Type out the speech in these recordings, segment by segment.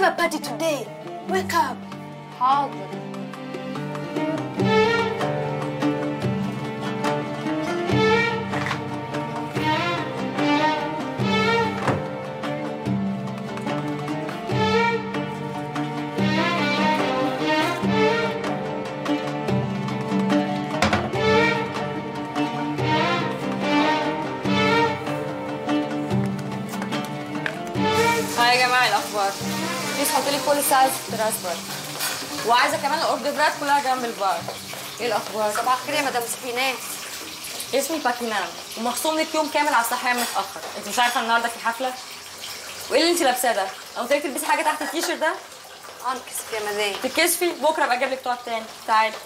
have a party today. Wake up. حاضر هاي يا جماعه الاخبار بليز حط لي كل ساعه تراس بار وعايزه كمان الاوردرات كلها جنب البار ايه الاخبار صباح الخير يا مدام سكينات اسمي باكينام ومخصوم لك يوم كامل على الصحيه متاخر انت مش عارفه النهارده في حفله وايه اللي انت لابساه ده انا قلت لك تلبسي حاجه تحت التيشيرت ده انكسف يا مدام تتكسفي بكره ابقى اجيب لك طعم تاني تعالي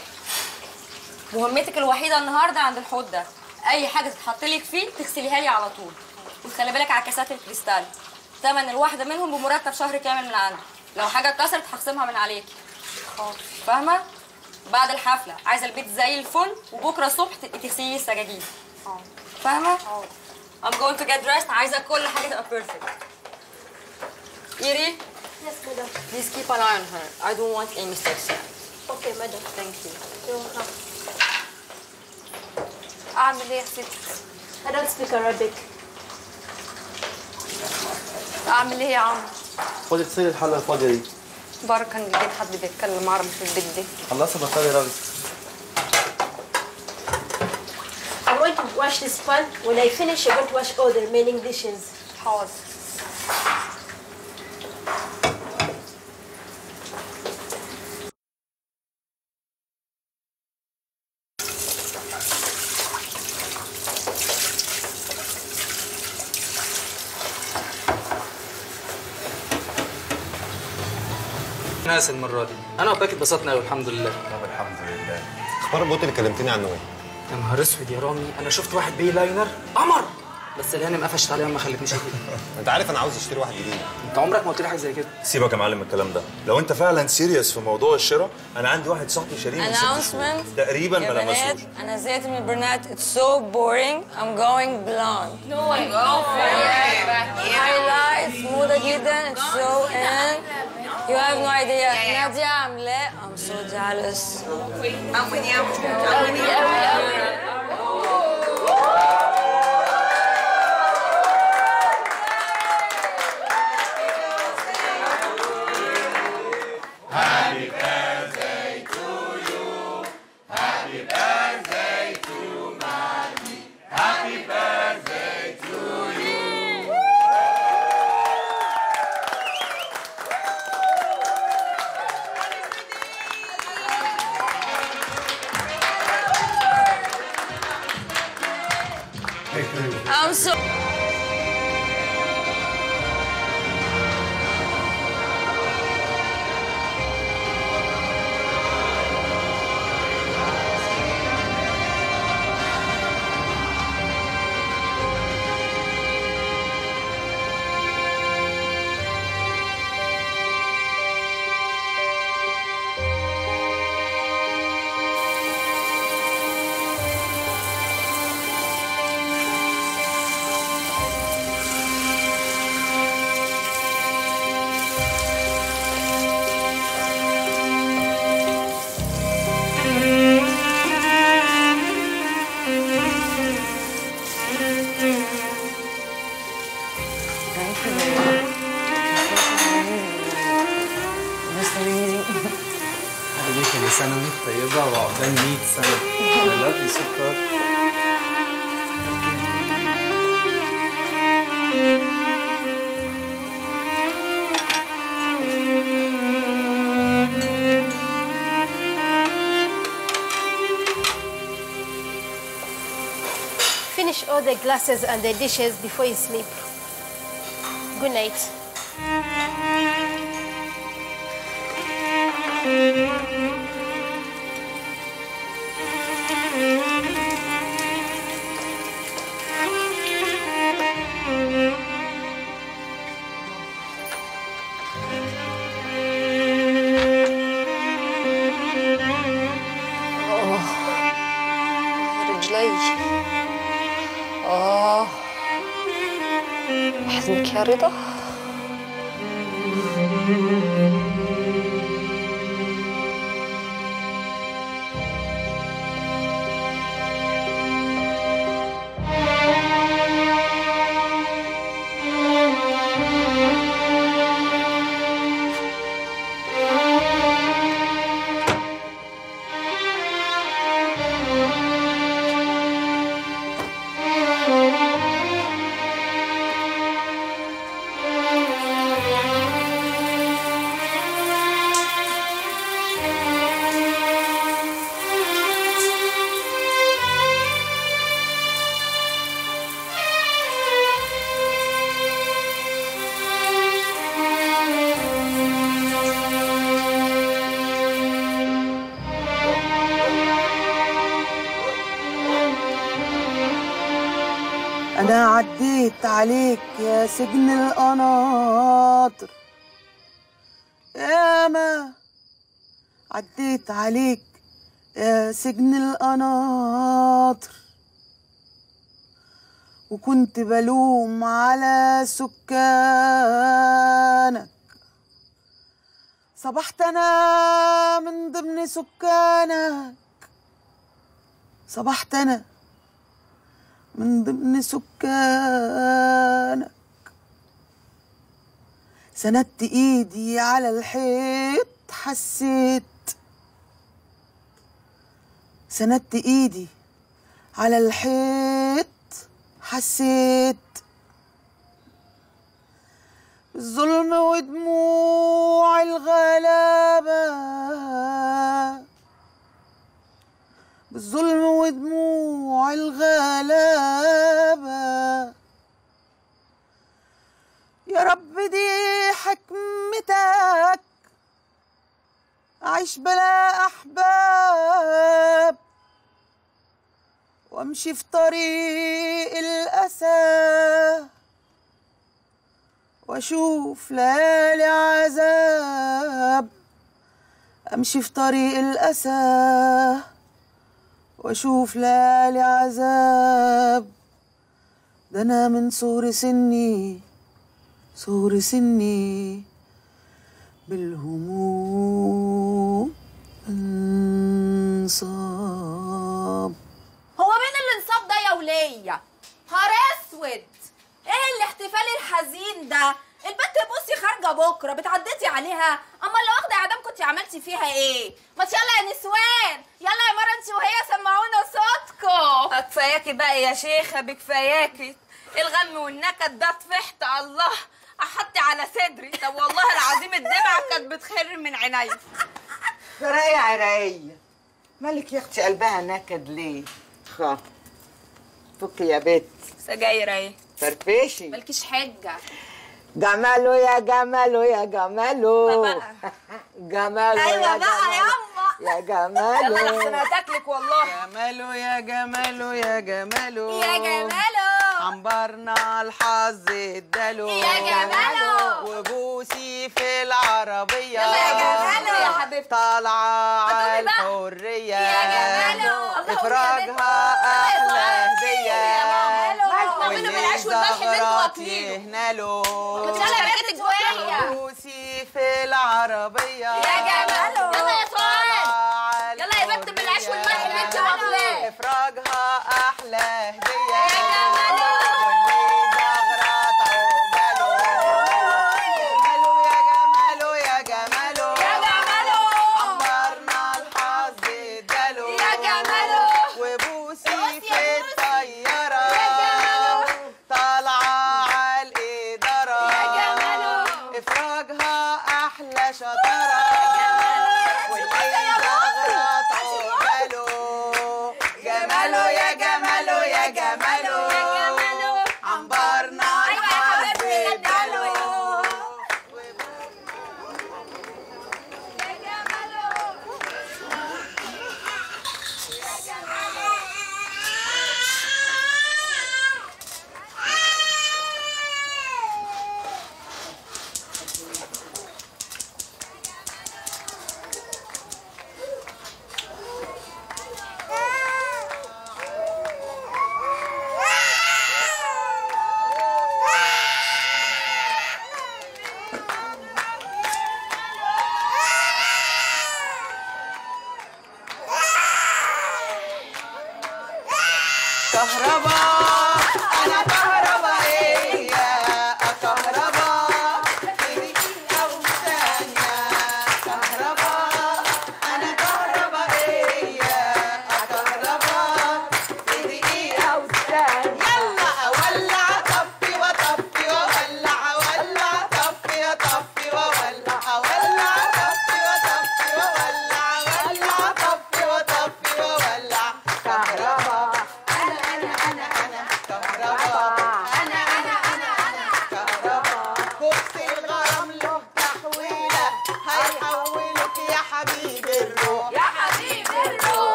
مهمتك الوحيده النهارده عند الحوض ده اي حاجه تتحط لك فيه تغسليها لي على طول وتخلي بالك على كاسات الكريستال ثمن الواحده منهم بمرتب شهر كامل من عندي لو حاجه اتكسرت هخصمها من عليكي فاهمه بعد الحفله عايزه البيت زي الفل وبكره الصبح تبقي تغسلي لي السجاجيد فاهمه I'm going to get dressed عايزه كل حاجه تبقى perfect إيري Yes, madam. Please keep an eye on her. I don't want any mistakes. Okay, madam. Thank you. You're welcome. اعمل ايه يا ستي I don't speak Arabic. اعمل ايه يا عم خدي اغسلي الحله الفاضيه دي بركه ان البيت حد بيتكلم عربي في البيت ده خلصي بطلي راجل I'm going to wash this pan. When I finish, you're going to wash all the remaining dishes. حاضر ناس المره دي انا وباكي اتبسطنا قوي الحمد لله طب الحمد لله اخبار البوت اللي كلمتني عنه ايه؟ يا نهار اسود يا رامي انا شفت واحد بيه لاينر قمر بس الهانم قفشت عليها ما خلتنيش اجيب انت عارف انا عاوز اشتري واحد جديد انت عمرك ما قلت لي حاجه زي كده سيبك يا معلم من الكلام ده لو انت فعلا سيريس في موضوع الشراء انا عندي واحد صاحبي شاريه من ست شهور Announcement. تقريبا يا ما بنات لمسوش انا زهقت من البرنات it's so boring I'm going blonde no way highlights موضة جدا it's so in you have no idea نادية عاملاه I'm so jealous I'm so Thank you very much. You're so amazing. هذه كل سنه وانت طيبه وعقبال 100 سنه I love you سكر Finish all the glasses and the dishes before you sleep. Good night. رجلي اه حزنك يا رضا أنا عديت عليك يا سجن القناطر ياما عديت عليك يا سجن القناطر وكنت بلوم على سكانك صبحت أنا من ضمن سكانك صبحت أنا من ضمن سكانك سندت ايدي على الحيط حسيت سندت ايدي على الحيط حسيت الظلم ودموع الغلابة بالظلم ودموع الغلابة يا رب دي حكمتك أعيش بلا أحباب وأمشي في طريق الأسى وأشوف ليالي عذاب أمشي في طريق الأسى واشوف ليالي عذاب ده انا من صغر سني صغر سني بالهموم انصاب هو مين اللي انصاب ده يا ولية؟ نهار اسود ايه الاحتفال الحزين ده؟ البنت بصي خارجة بكرة بتعدتي عليها اما لو واخدة اعدام كنت عملتي فيها ايه؟ ما يلا يا نسوان يلا يا مرة انت وهي سمعونا صوتكم كفاياكي بقى يا شيخة بكفاياكي الغم والنكد ده طفحت الله احطي على صدري طب والله العظيم الدمعة كانت بتخر من عينيا راية عراية مالك يا اختي قلبها نكد ليه؟ خا فكي يا بت سجاير اهي فرفشي مالكيش حجة جماله يا جماله يا جماله بقى. جماله ايوه يا بقى جماله ياما يا يلا لحسن جماله هتاكلك والله جماله يا جماله يا جماله يا جماله عنبرنا الحظ اداله يا جماله. وبوسي في العربية يلا يا جماله. يا حبيبتي طالعة هتقولي على بقى. الحرية يا جماله. الله افراجها أحلى هدية مؤمنة بالعيش والملح اللي انتوا واكلينه يهنالوا يلا يا بنت شوية بوسي في العربية يا جماله يلا يا سؤال طالعة على يلا يا بنت بالعيش والملح اللي انت واكلاه افراجها احلى هديه يا جماله. واللي زغرت عقباله جماله يا جماله يا جماله يا جماله عمرنا الحظ اداله يا جماله. وبوسي بوسي يا في بوسي. الطياره يا جماله. طالعه على الاداره يا جماله. افراجها احلى شطاره واللي زغرت عقباله جماله يا جماله يا جماله عنبرنا أيوة يا الحظ حبيبتي، اداله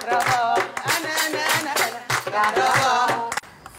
رباب انا انا انا انا يا رباب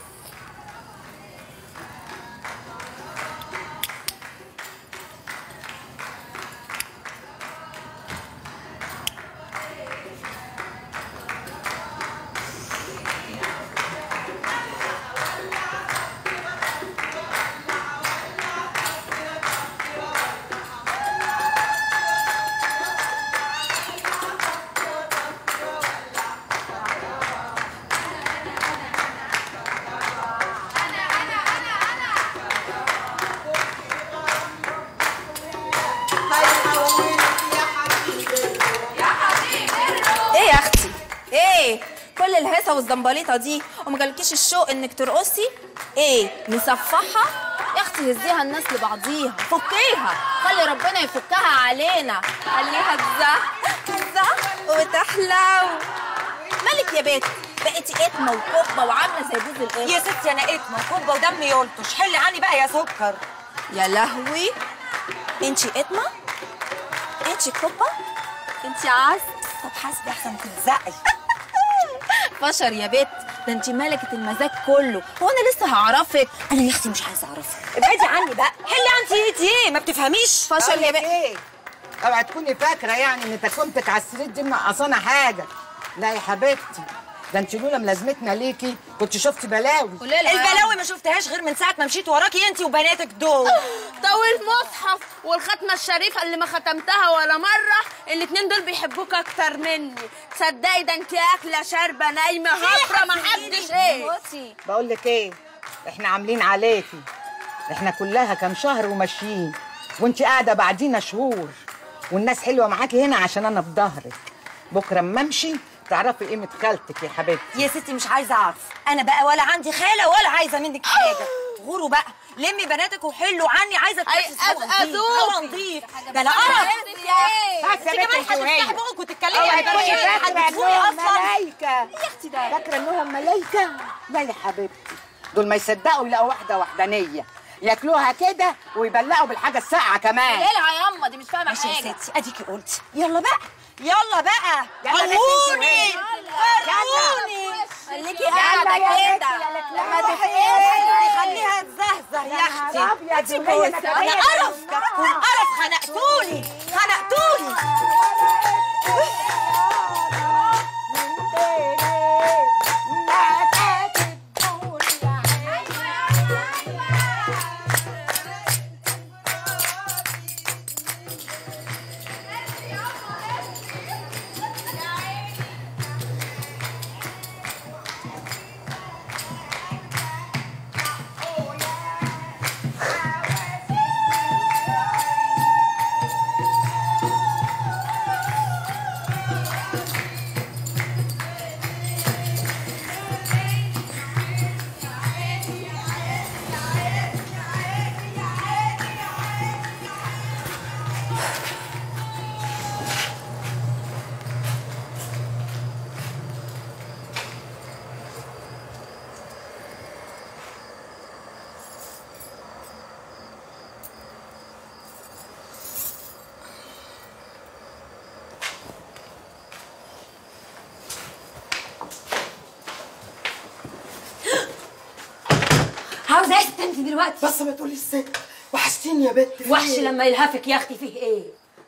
ايه يا اختي ايه كل الهيصه والزنبليطه دي وما جالكيش الشوق انك ترقصي ايه مصفحه يا اختي هزيها الناس لبعضيها فكيها خلي ربنا يفكها علينا خليها تزق تزق وتحلو مالك يا بنت بقيتي اتمه وكبه وعامله زي بوز القرد يا ستي انا اتمه وكبه ودمي يلطش حلي عني بقى يا سكر يا لهوي انتي اتمه انتي كبه انتي عسل طب حاسبي احسن تلزقي بشر يا بت ده انت ملكة المزاج كله هو انا لسه هعرفك انا يا اختي مش عايزه اعرفها ابعدي عني بقى حلي انت ايدي ايه ما بتفهميش فشل يا بت ايه اوعي تكوني فاكره يعني ان تكونتك على السرير دي منقصانا حاجه لا يا حبيبتي ده انت لولا ملازمتنا ليكي كنت شفتي بلاوي البلاوي ما شفتهاش غير من ساعه ما مشيت وراكي انت وبناتك دول طب المصحف والختمة الشريفة اللي ما ختمتها ولا مرة الاتنين دول بيحبوك أكتر مني تصدقي ده انت أكلة شاربة نايمة هفرة ما حدش ايه بقول لك ايه احنا عاملين عليكي احنا كلها كام شهر وماشيين وانت قاعده بعدينا شهور والناس حلوه معاكي هنا عشان انا في ظهرك بكره اما امشي تعرفي قيمه خالتك يا حبيبتي يا ستي مش عايزه اعرف انا بقى ولا عندي خاله ولا عايزه منك حاجه غوروا بقى لمي بناتك وحلوا عني عايزه تنفس هوا نضيف أذوقي. هوا نضيف ده لا قرف بس انت يا كمان بنت انتوا هتفتحي ايه؟ بقك وتتكلمي اوعي عن تكوني بناتك فاكره هتدفوني انهم اصلا ملايكه يا اختي ده فاكره انهم ملايكه لا يا حبيبتي دول ما يصدقوا يلاقوا واحده وحدانيه ياكلوها كده ويبلعوا بالحاجه الساقعه كمان العب يا ياما دي مش فاهمه ماشي يا حاجه ستي اديكي قلتي يلا بقى يلا بقى يلا بس انتوا فروني ايه؟ فروني خليكي قاعده كده لما تتقلي خليها تزهزه يا اختي نهار أبيض، اديكي وهي قلتي نكدية انا قرف زي كتكون قرف خنقتوني خنقتوني عاوزه ايه ست انت دلوقتي بس ما تقولي الست وحشتيني يا بت في وحش إيه؟ لما يلهفك يا اختي فيه ايه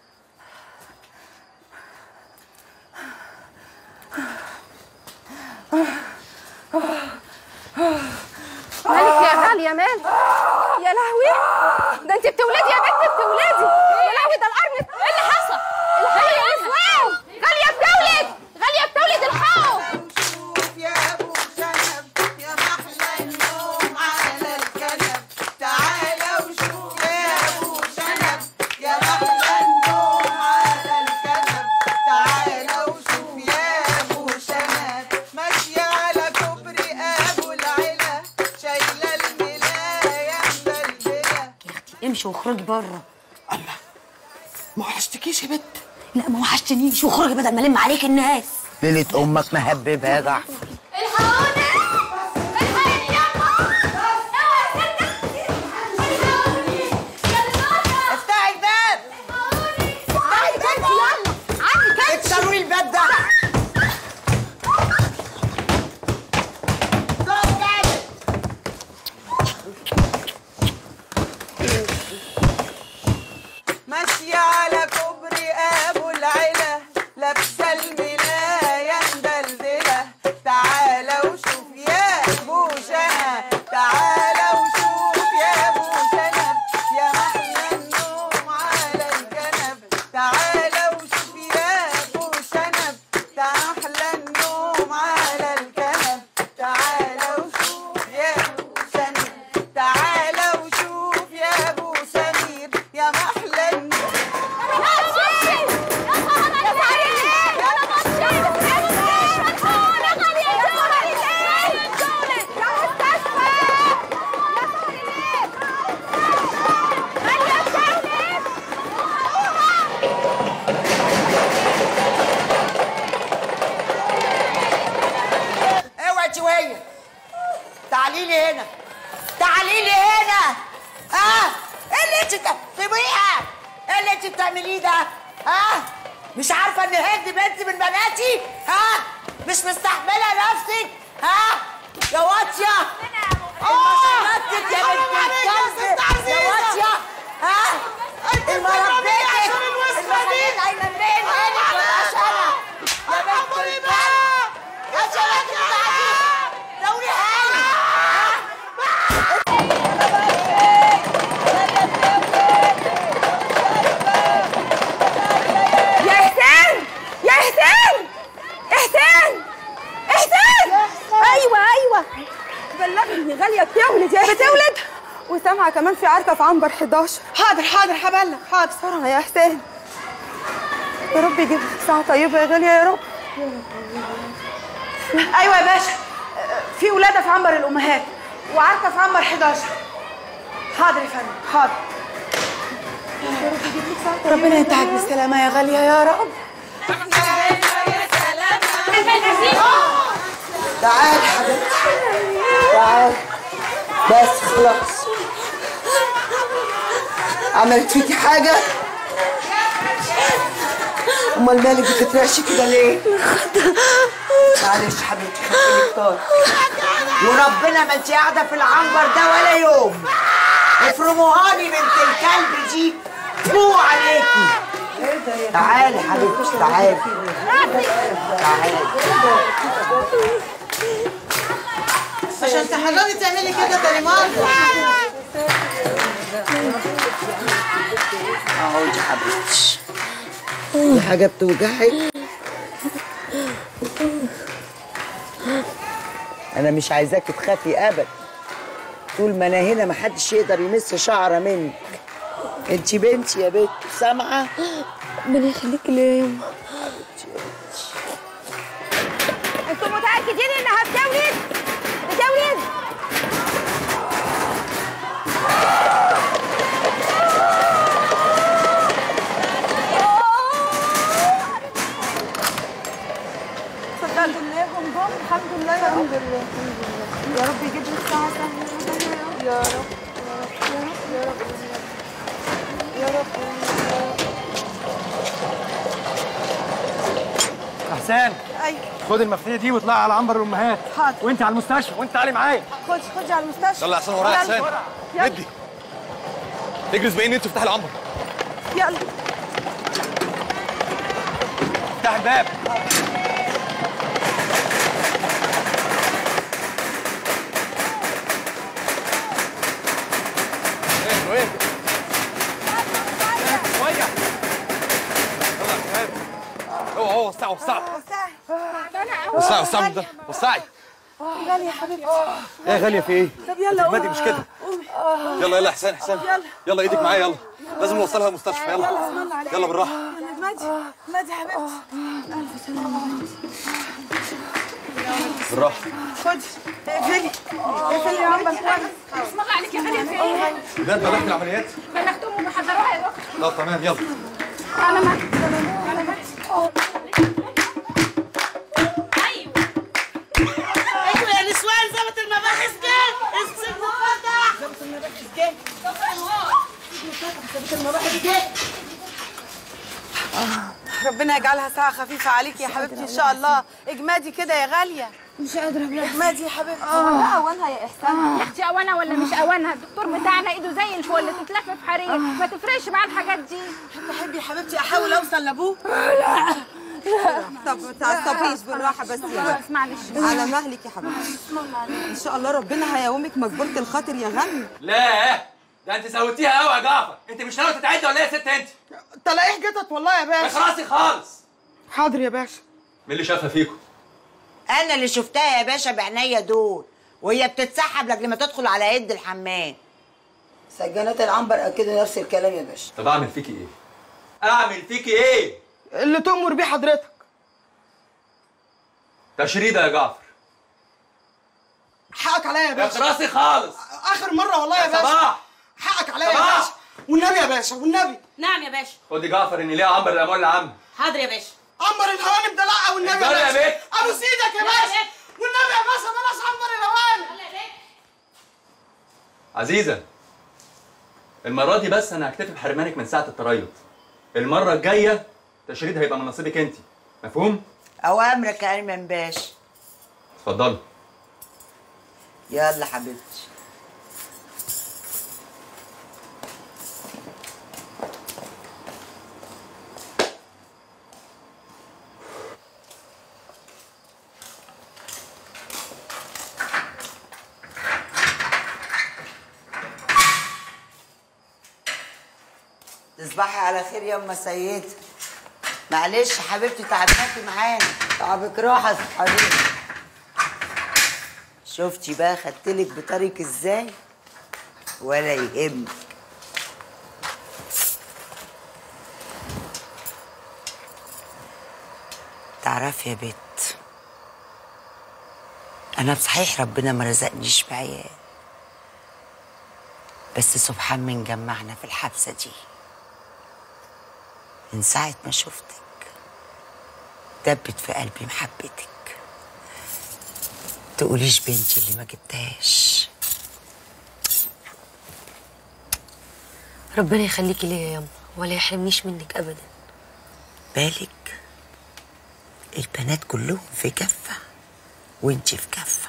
مالك يا غالية مالك يا لهوي ده انت بتولدي يا بنت بتولدي يا لهوي ده القرن ايه اللي حصل؟ غالية اسمعوا غالية بتولد غالية بتولد الحقوا شوف يا ابو شنب يا محلى النوم على الكنب تعالى وشوف يا ابو شنب يا محلى النوم على الكنب تعالى وشوف يا ابو شنب ماشية على كوبري ابو العلا شايلة الملاية مبلبلة امشي واخرجي بره ما وحشتكيش يا بت لا ما وحشتنيش واخرجي بدل ما الم عليك الناس ليله امك مهببها يا جعفر الحقوني الحقوني يا افتحي الباب افتحي الباب يلا اكسروا الباب ده محلى النوم على الكنب تعالى وشوف يا ابو سمير تعالى وشوف يا ابو سمير يا محلى النوم اوعي شويه تعالي لي هنا تعالي لي هنا ها ايه اللي انت بتا- سيبيها ايه اللي انت بتعمليه ده ها مش عارفه ان هند بنت من بناتي ها مش مستحمله نفسك ها يا واطيه المشربتك يا بنت الكلب يا واطيه ها المربيتك المخليك ايمن بيه مالك مبقاش انا يا بنت الكلب يا شباب بتاعتي دوري حالي يا حسين يا حسين حسين حسين ايوه ايوه بلغني غاليه بتولد يا بتولد وسامعه كمان في عركه في عنبر 11 حاضر حاضر هبلغ حاضر بسرعه يا حسين يا رب يجيب لك ساعه طيبه يا غاليه يا رب ايوه يا باشا في ولاده في عنبر الامهات وعركه في عنبر 11 حاضر يا فندم حاضر ربنا ينتهك بالسلامه يا غاليه يا رب تعال حبيبتي تعال بس خلاص عملت فيكي حاجة؟ أمال مالك بتترعشي كده ليه؟ معلش حبيبتي خدتلك طار وربنا ما انت قاعدة في العنبر ده ولا يوم افرموها لي بنت الكلب دي فوق عليكي تعالي حبيبتي تعالي تعالي عشان تحرري تعملي كده تاني مرة اقعدي يا حبيبتي في حاجة بتوجعك؟ أنا مش عايزاكي تخافي أبدا طول ما أنا هنا محدش يقدر يمس شعرة منك أنت بنتي يا بنت سامعة؟ ربنا يخليك ليا انتوا متاكدين انها بتولد بتولد الحمد لله هم جم الحمد لله يا رب يا رب يجيب لك ساعة سهلة يا رب يا رب يا رب يا رب احسان ايوه خد المفاتيح دي واطلعي على عنبر الامهات حاضر وانت على المستشفى وانت تعالي معايا خد خد على المستشفى يلا يا حسين ورايا يا حسين يلا. ندي اجري اسبقيني انت افتح العنبر يلا افتح الباب ايه وين شويه يلا يا شباب اوعى اوعى وسعوا وسعوا وسعوا وسعوا ده وسعي غالية يا حبيبتي ايه يا غاليه في ايه؟ طب يلا مادي مش كده يلا يلا يا حسين حسين يلا ايدك معايا يلا لازم نوصلها المستشفى يلا يلا بالراحه يلا مادي مادي يا حبيبتي ألف سلامة بالراحه خدي اقفلي اقفلي يا عم كويس اسمع عليك يا غالية في ايه؟ بجد بلاش العمليات بلغتهم وبحضروها يا دكتور لا تمام يلا انا معاك انا معاك ايوه يا نسوان ظبط المباحث جه السجن فتح ظبط المباحث جه ظبط المباحث جه ربنا يجعلها ساعة خفيفة عليك يا حبيبتي إن شاء الله اجمادي كده يا غالية مش قادرة بلا اجمادي يا حبيبتي اه اوانها يا احسان يا اختي اوانها ولا مش اوانها الدكتور بتاعنا ايده زي الفل تتلف في حرير ما تفرقش مع الحاجات دي تحبي يا حبيبتي احاول اوصل لابوه لا طب ما تعصبيش بالراحة بس يا خلاص معلش على مهلك يا حبيبتي ان شاء الله ربنا هيقومك مجبورة الخاطر يا غالية لا ده انت سويتيها قوي يا جعفر انت مش ناوي تتعدي ولا ايه يا ست انت طلعيه جتت والله يا باشا اخلصي خالص حاضر يا باشا مين اللي شافها فيكم انا اللي شفتها يا باشا بعينيا دول وهي بتتسحب لك لما تدخل على يد الحمام سجانات العنبر اكدوا نفس الكلام يا باشا طب اعمل فيكي ايه اعمل فيكي ايه اللي تؤمر بيه حضرتك تشريده يا جعفر حقك عليا يا باشا راسي خالص اخر مره والله يا يا باشا صباح. حقك عليا يا صباح. باشا والنبي يا باشا والنبي نعم يا باشا خدي جعفر ان ليها عنبر الاموال العامه حاضر يا باشا عنبر الهوانم ده لا والنبي اتفضلي يا يا باشا بت. ابوس ايدك يا باشا والنبي يا باشا بلاش عنبر الهوانم عزيزه المره دي بس انا هكتفي بحرمانك من ساعه التريض المره الجايه تشريد هيبقى من نصيبك انت مفهوم اوامرك يا ايمن باشا اتفضلي يلا حبيبتي تصبحي على خير يا ام سيدة معلش حبيبتي تعبتي معانا تعبك راحة حبيبتي شفتي بقى خدتلك بطريق ازاي ولا يهمك تعرفي يا بت انا بصحيح ربنا ما رزقنيش بعيال بس سبحان من جمعنا في الحبسه دي من ساعه ما شفتك دبت في قلبي محبتك تقوليش بنتي اللي ما جبتهاش ربنا يخليكي ليا يا يما ولا يحرمنيش منك ابدا بالك البنات كلهم في كفة وانتي في كفة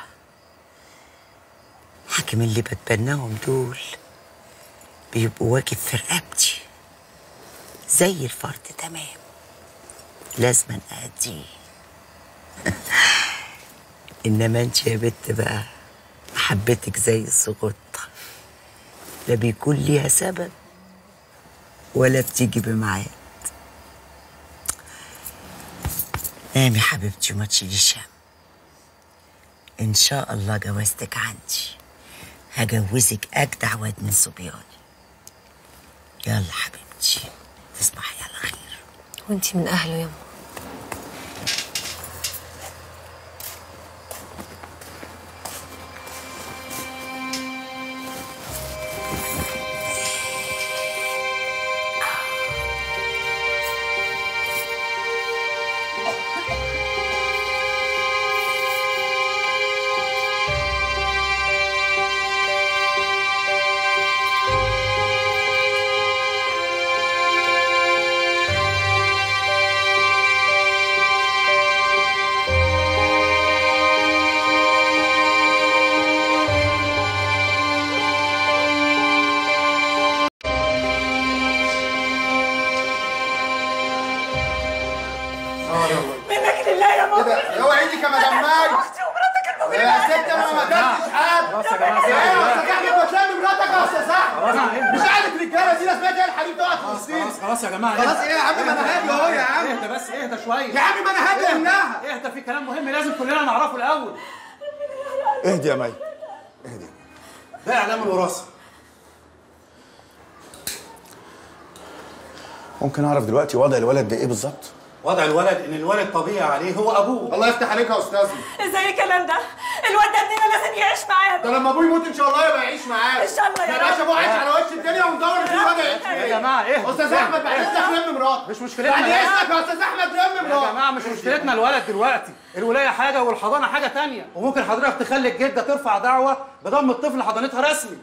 حاكم اللي بتبناهم دول بيبقوا واجب في رقبتي زي الفرد تمام لازم أأديه إنما انت يا بت بقى محبتك زي السقطة لا بيكون ليها سبب ولا بتيجي بميعاد نامي حبيبتي وما تشيليش هم ان شاء الله جوازتك عندي هجوزك اجدع واد من صبياني يلا حبيبتي تصبحي على خير وانتي من اهله يما منك لله يا ماما كده اوعي ايدك يا مدام ماي اختي ومراتك المجرمه يا ست انا ما قتلتش حد خلاص يا جماعة، ايه يا سيبها. استاذ احمد ما تلم مراتك يا استاذ خلاص يا احمد عم. مش عارف الرجاله دي لازم ايه الحريم تقعد في وسطينا خلاص خلاص يا جماعه خلاص ايه يا عم ما انا هادي اهو يا عم اهدى بس اهدى شويه يا عم ما انا هادي منها اهدى في كلام مهم لازم كلنا نعرفه الاول اهدي يا مي اهدي ده اعلام الوراثه ممكن اعرف دلوقتي وضع الولد ده ايه بالظبط وضع الولد ان الولد طبيعي عليه هو ابوه الله يفتح عليك يا استاذنا ازاي الكلام ده الواد ده ابننا لازم يعيش معانا ده لما ابوه يموت ان شاء الله يبقى يعيش معاه ان شاء الله يا يا باشا رب. ابوه عايش على وش الدنيا ومدور فيه وضع يعيش يا جماعه ايه استاذ احمد بعد اذنك لم مراتك مش مشكلتنا بعد يا اذنك يا استاذ احمد لم مراتك يا جماعه مش مشكلتنا الولد دلوقتي الولايه حاجه والحضانه حاجه تانية وممكن حضرتك تخلي الجده ترفع دعوه بضم الطفل لحضانتها رسمي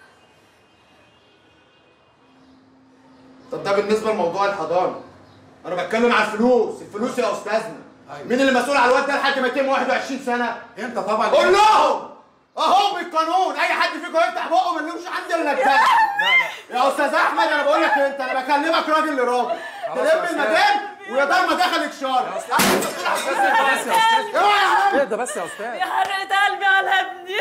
طب ده بالنسبه لموضوع الحضانه انا بتكلم على الفلوس الفلوس يا استاذنا مين اللي مسؤول على الواد ده لحد ما يتم 21 سنه انت طبعا قول لهم اهو بالقانون اي حد فيكم يفتح بقه ما نلومش عندي الا الجد يا استاذ احمد انا بقول لك انت انا بكلمك راجل لراجل خلاص يا تلم أستاذ. المدام ويا دار ما دخلك شارع بس يا استاذ اوعى يا عم اهدى بس يا استاذ يا حرقة قلبي على ابني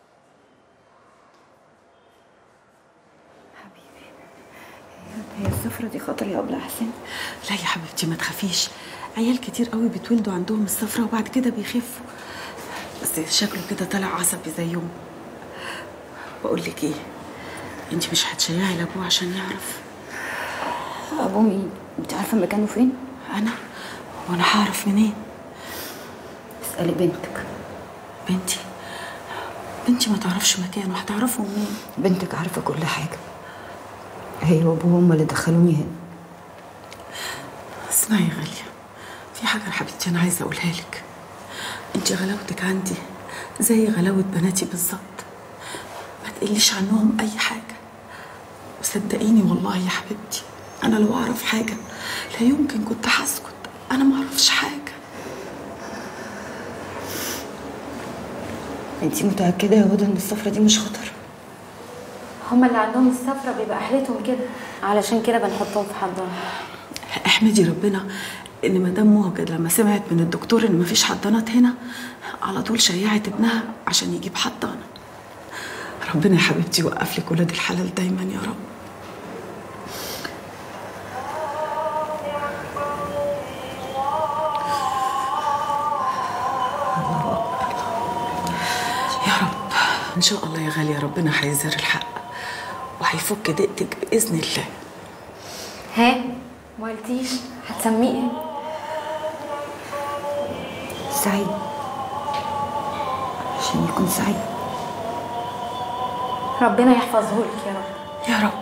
هي الظروف الصفرة دي خطر يا أبلة حسين لا يا حبيبتي ما تخافيش عيال كتير قوي بيتولدوا عندهم الصفرة وبعد كده بيخفوا بس شكله كده طلع عصبي زيهم بقول لك ايه انت مش هتشيعي لابوه عشان يعرف أبوه مين؟ أنت عارفة مكانه فين؟ أنا وأنا هعرف منين؟ اسألي بنتك بنتي بنتي ما تعرفش مكانه هتعرفه منين؟ بنتك عارفة كل حاجة هي وأبوه هما اللي دخلوني هنا اسمعي يا غالية في حاجة يا حبيبتي أنا عايزة أقولها لك أنت غلاوتك عندي زي غلاوة بناتي بالظبط ما تقليش عنهم أي حاجة وصدقيني والله يا حبيبتي أنا لو أعرف حاجة لا يمكن كنت هسكت أنا ما أعرفش حاجة أنت متأكدة يا هدى إن الصفرة دي مش خطر؟ هما اللي عندهم السفرة بيبقى أحلتهم كده علشان كده بنحطهم في حضانة احمدي ربنا ان مدام مهجد لما سمعت من الدكتور ان مفيش حضانات هنا على طول شيعت ابنها عشان يجيب حضانه ربنا يا حبيبتي يوقف لك ولاد الحلال دايما يا رب يا رب ان شاء الله يا غاليه ربنا هيزهر الحق وهيفك ضيقتك باذن الله ها ما قلتيش هتسميه ايه سعيد عشان يكون سعيد ربنا يحفظه لك يا رب يا رب